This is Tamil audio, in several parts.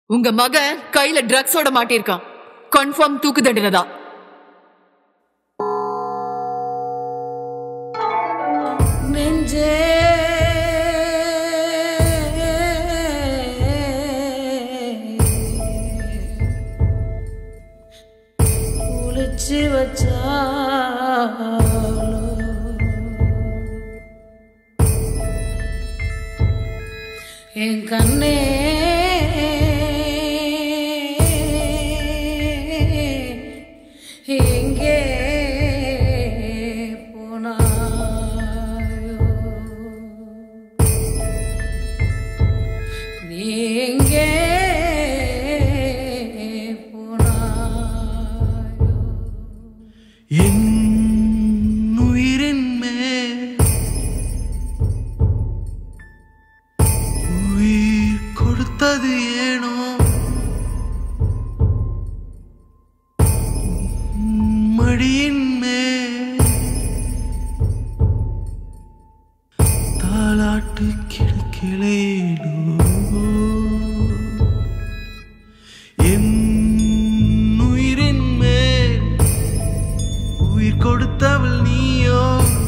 உங்க மகன் கையில ட்ரக்ஸோட மாட்டிருக்கான் கன்ஃபார்ம் தூக்கு தண்டனை தான் நெஞ்சே குளிச்சு வச்சாலோ என் கண்ணே எங்கே போனாயோ நீ எங்கே போனாயோ என் உயிரின் மேல் உயிர் கொடுத்தது ஏனோ மடியின் மேல் தாலாட்டு கிடக்கிலேனோ என் உயிரின் மேல் உயிர் கொடுத்தவள் நீயோ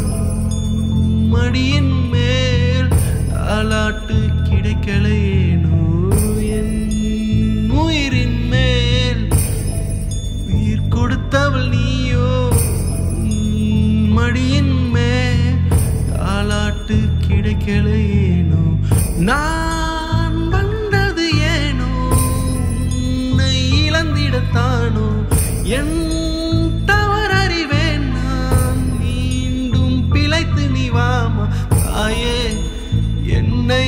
மடியின் மேல் தாலாட்டு கிடைக்கலையேனோ என் உயிரின் மேல் உயிர் கொடுத்தவள் நீயோ மடியின் மேல் தாலாட்டு கிடைக்கலையேனோ நான் வந்தது ஏனோ உன்னை இழந்திடத்தானோ என் தவறறிவேன் நான் மீண்டும் பிழைத்து நீ வாமா தாயே என்னை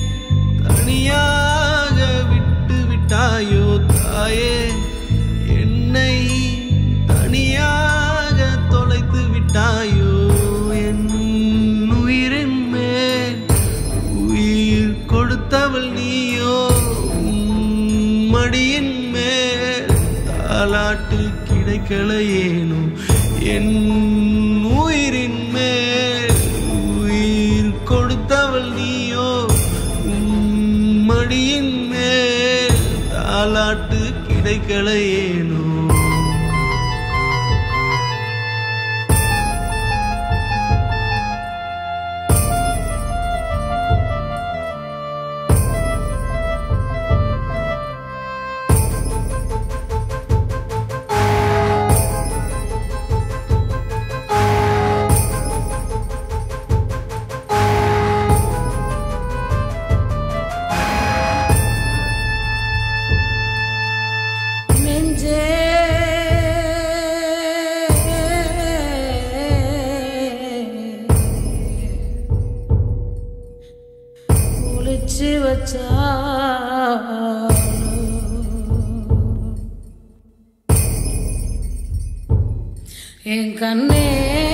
தனியாக விட்டு விட்டாயோ தாயே என்னை தனியாக தொலைத்து விட்டாயோ என் உயிரின் மேல் உயிர் கொடுத்தவள் நீயோ உன் மடியின் மேல் தாலாட்டு கிடைக்கலையேனோ என் உயிரின் மேல் உயிர் கொடுத்தவள் நீயோ உன் மடியின் மேல் தாலாட்டு கிடைக்கலையேனோ நெஞ்சே குளிச்சு வச்சாலோ என் கண்ணே